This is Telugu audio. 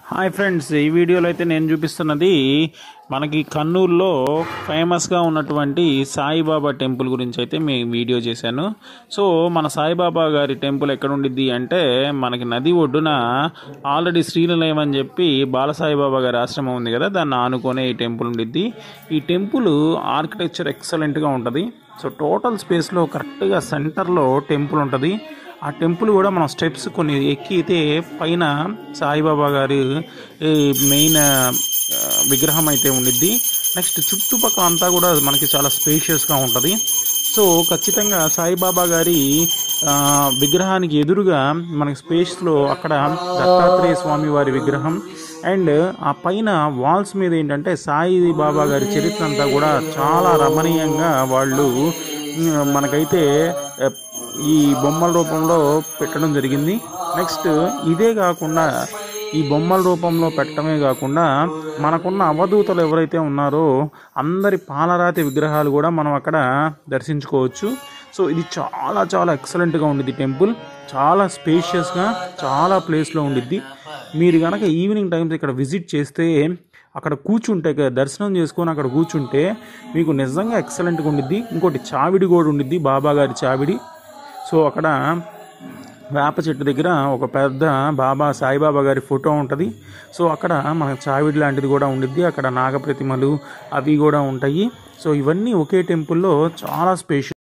హాయ్ ఫ్రెండ్స్ ఈ వీడియోలో అయితే నేను చూపిస్తున్నది మనకి కర్నూలులో ఫేమస్గా ఉన్నటువంటి సాయిబాబా టెంపుల్ గురించి అయితే మేము వీడియో చేశాను సో మన సాయిబాబా గారి టెంపుల్ ఎక్కడ ఉండిద్ది అంటే మనకి నది ఒడ్డున ఆల్రెడీ శ్రీనిలయం అని చెప్పి బాలసాయిబాబా గారి ఆశ్రమం ఉంది కదా దాన్ని ఆనుకునే ఈ టెంపుల్ ఉండిద్ది ఈ టెంపుల్ ఆర్కిటెక్చర్ ఎక్సలెంట్గా ఉంటుంది సో టోటల్ స్పేస్లో కరెక్ట్గా సెంటర్లో టెంపుల్ ఉంటుంది ఆ టెంపుల్ కూడా మనం స్టెప్స్ కొన్ని ఎక్కితే పైన సాయిబాబా గారి ఈ మెయిన్ ఆ, విగ్రహం అయితే ఉండిద్ది నెక్స్ట్ చుట్టుపక్కల అంతా కూడా మనకి చాలా స్పేషియస్గా ఉంటుంది సో ఖచ్చితంగా సాయిబాబా గారి ఆ, విగ్రహానికి ఎదురుగా మనకి స్పేస్లో అక్కడ దత్తాత్రేయ స్వామి వారి విగ్రహం అండ్ ఆ పైన వాల్స్ మీద ఏంటంటే సాయి బాబా గారి చరిత్ర అంతా కూడా చాలా రమణీయంగా వాళ్ళు ఉమ్, మనకైతే ఆ, ఈ బొమ్మల రూపంలో పెట్టడం జరిగింది నెక్స్ట్ ఇదే కాకుండా ఈ బొమ్మల రూపంలో పెట్టడమే కాకుండా మనకున్న అవధూతలు ఎవరైతే ఉన్నారో అందరి పాలరాతి విగ్రహాలు కూడా మనం అక్కడ దర్శించుకోవచ్చు సో ఇది చాలా చాలా ఎక్సలెంట్గా ఉండిద్ది టెంపుల్ చాలా స్పేషియస్గా చాలా ప్లేస్లో ఉండిద్ది మీరు కనుక ఈవినింగ్ టైమ్స్ ఇక్కడ విజిట్ చేస్తే అక్కడ కూర్చుంటే ఇక దర్శనం చేసుకొని అక్కడ కూర్చుంటే మీకు నిజంగా ఎక్సలెంట్గా ఉండిద్ది ఇంకోటి చావిడి కూడా ఉండిద్ది బాబా గారి చావిడి సో అక్కడ వేప చెట్టు దగ్గర ఒక పెద్ద బాబా సాయిబాబా గారి ఫోటో ఉంటుంది సో అక్కడ మన చావిడి లాంటిది కూడా ఉండిద్ది అక్కడ నాగప్రతిమలు అవి కూడా ఉంటాయి సో ఇవన్నీ ఒకే టెంపుల్లో చాలా స్పేషియస్